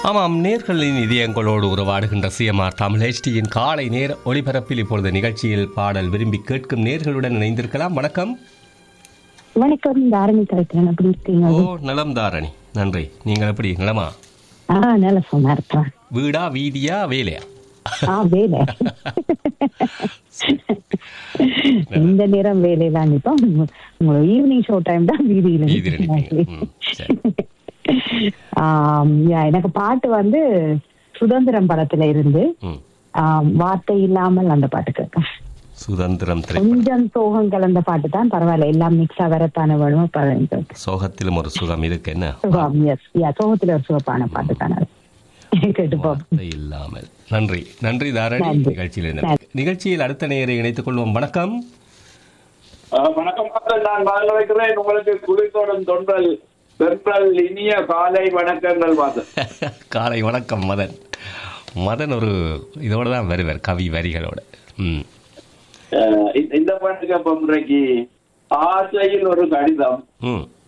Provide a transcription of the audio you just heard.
ஆமாம் நேர்களின் இதயங்களோடு உறவாடுகின்ற சிஎம்ஆர் தமிழ் ஹெச்டியின் காலை நேர ஒளிபரப்பில் இப்பொழுது நிகழ்ச்சியில் பாடல் விரும்பி கேட்கும் நேர்களுடன் இணைந்திருக்கலாம் வணக்கம் வணக்கம் தாரணி கலைக்கிறேன் எப்படி இருக்கீங்க ஓ நலம் தாரணி நன்றி நீங்கள் எப்படி நலமா ஆ நல்ல சொன்னா இருக்கிறேன் வீடா வீதியா வேலையா ஆ வேலை இந்த நேரம் வேலையெல்லாம் இப்போ உங்களோட ஈவினிங் ஷோ டைம் தான் வீதியில வீதியில நிப்பீங்க. ம், சரி. ஆம், யா, எனக்கு பாட்டு வந்து சுதந்திரம் படத்துல இருந்து ம். ஆம், வார்த்தை இல்லாமல் அந்த பாட்டு கேட்கும் சுதந்திரம் திரைப்படம் கொஞ்சம் சோகம் கலந்த பாட்டு தான் பரவாயில்ல எல்லாம் மிக்ஸா வரத்தான வேணும் பரவாயில்ல சோகத்திலும் ஒரு சுகம் இருக்கு என்ன சுகம் எஸ் யா சோகத்துல ஒரு சுகப்பான பாட்டு தான் அது கேட்டுப்போம் வார்த்தை இல்லாமல் நன்றி நன்றி தாரணி நன்றி. நிகழ்ச்சியில் இணைந்து- நிகழ்ச்சியில் அடுத்த நேயரை இணைத்துக் கொள்வோம் வணக்கம் ஆ, வணக்கம் மக்கள் நான் வாழ் வைக்கிறேன் உங்களுக்கு குளித்தோடும் தொன்றல் தென்றல் இனிய காலை வணக்கங்கள் வாசன் காலை வணக்கம் மதன் மதன் ஒரு இதோட தான் வருவார் கவி வரிகளோட ம் இந்த பாட்டுக்கு அப்ப முறைக்கு ஆசையில் ஒரு கடிதம் ம்